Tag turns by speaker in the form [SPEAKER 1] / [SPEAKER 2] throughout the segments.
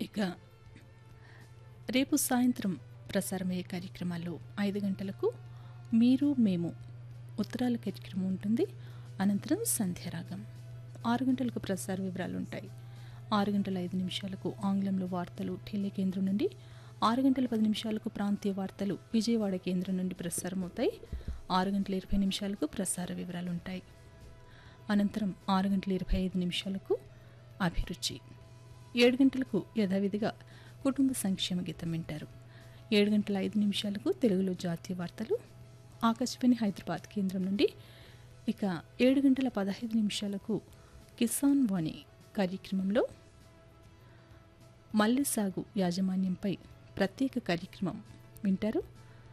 [SPEAKER 1] ఇక రేపు సాయంత్రం ప్రసారమయ్యే కార్యక్రమాల్లో ఐదు గంటలకు మీరు మేము ఉత్తరాల కార్యక్రమం ఉంటుంది అనంతరం సంధ్యారాగం ఆరు గంటలకు ప్రసార వివరాలు ఉంటాయి ఆరు గంటల ఐదు నిమిషాలకు ఆంగ్లంలో వార్తలు ఢిల్లీ కేంద్రం నుండి ఆరు గంటల పది నిమిషాలకు ప్రాంతీయ వార్తలు విజయవాడ కేంద్రం నుండి ప్రసారమవుతాయి ఆరు గంటల ఇరవై నిమిషాలకు ప్రసార వివరాలు ఉంటాయి అనంతరం ఆరు గంటల ఇరవై ఐదు నిమిషాలకు అభిరుచి ఏడు గంటలకు యథావిధిగా కుటుంబ సంక్షేమ గీతం వింటారు ఏడు గంటల ఐదు నిమిషాలకు తెలుగులో జాతీయ వార్తలు ఆకాశవాణి హైదరాబాద్ కేంద్రం నుండి ఇక ఏడు గంటల పదహైదు నిమిషాలకు కిసాన్ వాణి కార్యక్రమంలో మల్లె సాగు యాజమాన్యంపై ప్రత్యేక కార్యక్రమం వింటారు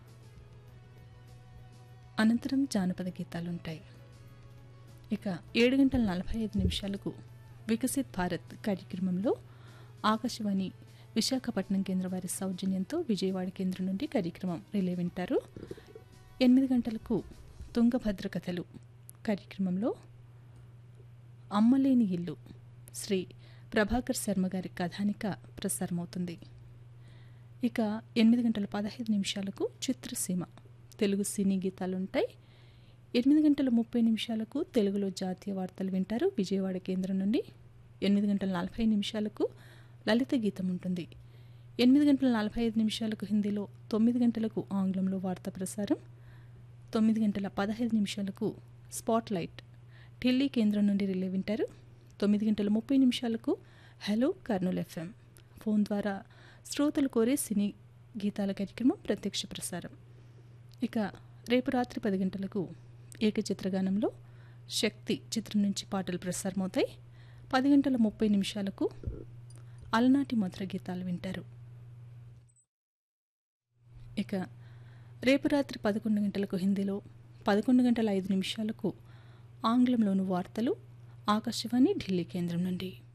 [SPEAKER 1] అనంతరం జానపద గీతాలు ఉంటాయి ఇక ఏడు గంటల నలభై ఐదు నిమిషాలకు వికసిత్ భారత్ కార్యక్రమంలో ఆకాశవాణి విశాఖపట్నం కేంద్ర వారి సౌజన్యంతో విజయవాడ కేంద్రం నుండి కార్యక్రమం రిలే వింటారు ఎనిమిది గంటలకు తుంగభద్ర కథలు కార్యక్రమంలో అమ్మలేని ఇల్లు శ్రీ ప్రభాకర్ శర్మ గారి కథానిక ప్రసారమవుతుంది ఇక ఎనిమిది గంటల పదహైదు నిమిషాలకు చిత్రసీమ తెలుగు సినీ గీతాలు ఉంటాయి ఎనిమిది గంటల ముప్పై నిమిషాలకు తెలుగులో జాతీయ వార్తలు వింటారు విజయవాడ కేంద్రం నుండి ఎనిమిది గంటల నలభై నిమిషాలకు లలిత గీతం ఉంటుంది ఎనిమిది గంటల నలభై ఐదు నిమిషాలకు హిందీలో తొమ్మిది గంటలకు ఆంగ్లంలో వార్తా ప్రసారం తొమ్మిది గంటల పదహైదు నిమిషాలకు స్పాట్ లైట్ ఢిల్లీ కేంద్రం నుండి రిలే వింటారు తొమ్మిది గంటల ముప్పై నిమిషాలకు హలో కర్నూల్ ఎఫ్ఎం ఫోన్ ద్వారా శ్రోతలు కోరే సినీ గీతాల కార్యక్రమం ప్రత్యక్ష ప్రసారం ఇక రేపు రాత్రి పది గంటలకు ఏకచిత్రగానంలో శక్తి చిత్రం నుంచి పాటలు ప్రసారమవుతాయి పది గంటల ముప్పై నిమిషాలకు అలనాటి మధుర గీతాలు వింటారు ఇక రేపు రాత్రి పదకొండు గంటలకు హిందీలో పదకొండు గంటల ఐదు నిమిషాలకు ఆంగ్లంలోని వార్తలు ఆకాశవాణి ఢిల్లీ కేంద్రం నుండి